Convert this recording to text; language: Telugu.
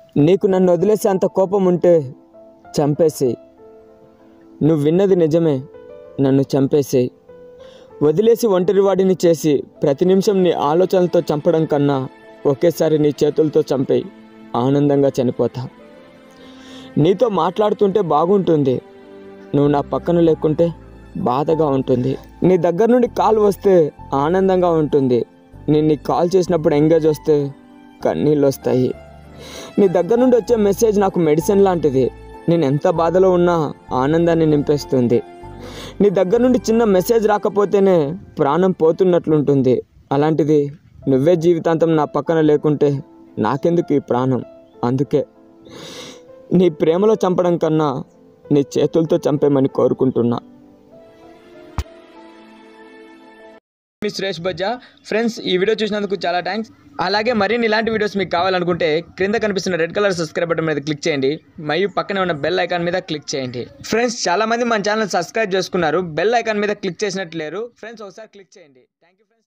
నీకు నన్ను వదిలేసే అంత కోపం ఉంటే చంపేసేయి నువ్వు విన్నది నిజమే నన్ను చంపేసేయి వదిలేసి ఒంటరివాడిని చేసి ప్రతి నిమిషం నీ ఆలోచనలతో చంపడం కన్నా ఒకేసారి నీ చేతులతో చంపేయి ఆనందంగా చనిపోతా నీతో మాట్లాడుతుంటే బాగుంటుంది నువ్వు నా పక్కన లేకుంటే బాధగా ఉంటుంది నీ దగ్గర నుండి కాల్ వస్తే ఆనందంగా ఉంటుంది నేను నీకు కాల్ చేసినప్పుడు ఎంగేజ్ వస్తే కన్నీళ్ళు వస్తాయి నీ దగ్గర నుండి వచ్చే మెసేజ్ నాకు మెడిసిన్ లాంటిది నేను ఎంత బాధలో ఉన్నా ఆనందాన్ని నింపేస్తుంది నీ దగ్గర నుండి చిన్న మెసేజ్ రాకపోతేనే ప్రాణం పోతున్నట్లుంటుంది అలాంటిది నువ్వే జీవితాంతం నా పక్కన లేకుంటే నాకెందుకు ఈ ప్రాణం అందుకే నీ ప్రేమలో చంపడం కన్నా నీ చేతులతో చంపేమని కోరుకుంటున్నా మీ సురేష్ బజ్జా ఫ్రెండ్స్ ఈ వీడియో చూసినందుకు చాలా థ్యాంక్స్ అలాగే మరిన్ని ఇలాంటి వీడియోస్ మీకు కావాలనుకుంటే క్రింద కనిపిస్తున్న రెడ్ కలర్ సబ్స్క్రైబ్ బటన్ మీద క్లిక్ చేయండి మరియు పక్కనే ఉన్న బెల్ ఐకాన్ మీద క్లిక్ చేయండి ఫ్రెండ్స్ చాలా మంది మన ఛానల్ సబ్స్క్రైబ్ చేసుకున్నారు బెల్ ఐకాన్ మీద క్లిక్ చేసినట్టు లేరు ఫ్రెండ్స్ ఒకసారి క్లిక్ చేయండి థ్యాంక్ యూ